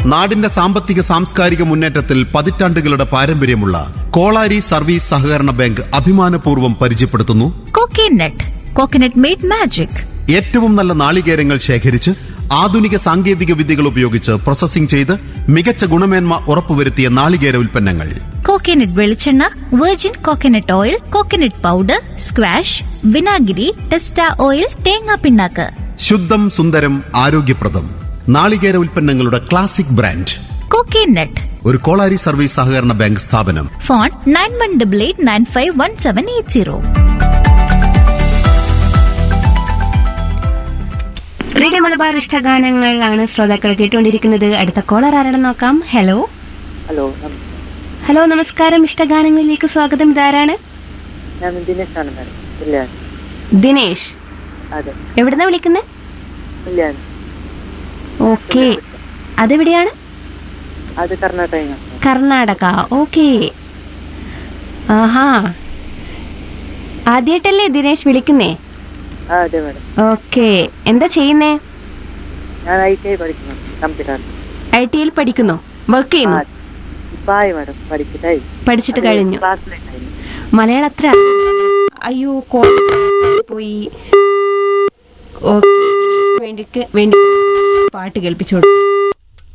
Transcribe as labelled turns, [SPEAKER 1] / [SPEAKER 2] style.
[SPEAKER 1] നാടിന്റെ സാമ്പത്തിക സാംസ്കാരിക മുന്നേറ്റത്തിൽ പതിറ്റാണ്ടുകളുടെ പാരമ്പര്യമുള്ള കോളാരി സർവീസ് സഹകരണ ബാങ്ക് അഭിമാനപൂർവ്വം പരിചയപ്പെടുത്തുന്നു
[SPEAKER 2] കോക്കനട്ട് കോക്കനട്ട് മെയ്ഡ് മാജിക്
[SPEAKER 1] ഏറ്റവും നല്ല നാളികേരങ്ങൾ ശേഖരിച്ച് ആധുനിക സാങ്കേതിക വിദ്യകൾ ഉപയോഗിച്ച് പ്രോസസ്സിംഗ് ചെയ്ത് മികച്ച ഗുണമേന്മ ഉറപ്പുവരുത്തിയ നാളികേര ഉൽപ്പന്നങ്ങൾ
[SPEAKER 2] കോക്കനട്ട് വെളിച്ചെണ്ണ virgin coconut oil coconut powder squash വിനാഗിരി ടെസ്റ്റ ഓയിൽ തേങ്ങാ പിണ്ണാക്ക്
[SPEAKER 1] ശുദ്ധം സുന്ദരം ആരോഗ്യപ്രദം നാളികേര ഉൽപ്പന്നങ്ങളുടെ ക്ലാസിക് ബ്രാൻഡ്
[SPEAKER 2] കോക്കനട്ട്
[SPEAKER 1] ഒരു കോളാരി സർവീസ് സഹകരണ ബാങ്ക് സ്ഥാപനം
[SPEAKER 2] phone nine one double eight nine five one seven eight zero
[SPEAKER 3] radio Malabar ഇഷ്ടഗാനങ്ങളാണ് ശ്രോതാക്കൾ കേട്ടുകൊണ്ടിരിക്കുന്നത് അടുത്ത കോളർ ആരാണെന്ന് നോക്കാം ഹലോ
[SPEAKER 4] ഹലോ നം-
[SPEAKER 3] ഹലോ നമസ്കാരം ഇഷ്ടഗാനങ്ങളിലേക്ക് സ്വാഗതം ഇതാരാണ്
[SPEAKER 4] ഞാൻ ദിനേശാണ് മാഡം കല്യാൺ
[SPEAKER 3] ദിനേഷ്
[SPEAKER 4] അതെ
[SPEAKER 3] എവിടുന്നാ വിളിക്കുന്നത്
[SPEAKER 4] കല്യാൺ
[SPEAKER 3] ഓക്കെ അതെവിടെയാണ്
[SPEAKER 4] അത് കർണാടക
[SPEAKER 3] കർണാടക ഓക്കെ ആഹാ ആദ്യമായിട്ടല്ലേ ദിനേഷ് വിളിക്കുന്നേ
[SPEAKER 4] ആ അതെ മാഡം
[SPEAKER 3] ഓക്കെ എന്താ ചെയ്യുന്നേ
[SPEAKER 4] ഞാൻ ഐ ടി ഐ പഠിക്കുന്നു കമ്പ്യൂട്ടർ
[SPEAKER 3] ഐ ടിയിൽ പഠിക്കുന്നു വർക്ക് ചെയ്യുന്നു
[SPEAKER 4] ഇപ്പം ആയി മാഡം പഠിച്ചിട്ടായി
[SPEAKER 3] പഠിച്ചിട്ട് കഴിഞ്ഞു
[SPEAKER 4] ക്ലാസ്സിലായിട്ടായിരുന്നു
[SPEAKER 3] മലയാളം അത്ര അയ്യോ കോ- പോയി ഓക്കെ വേണ്ടിക്ക് വേണ്ടി പാട്ട് കേൾപ്പിച്ചോളൂ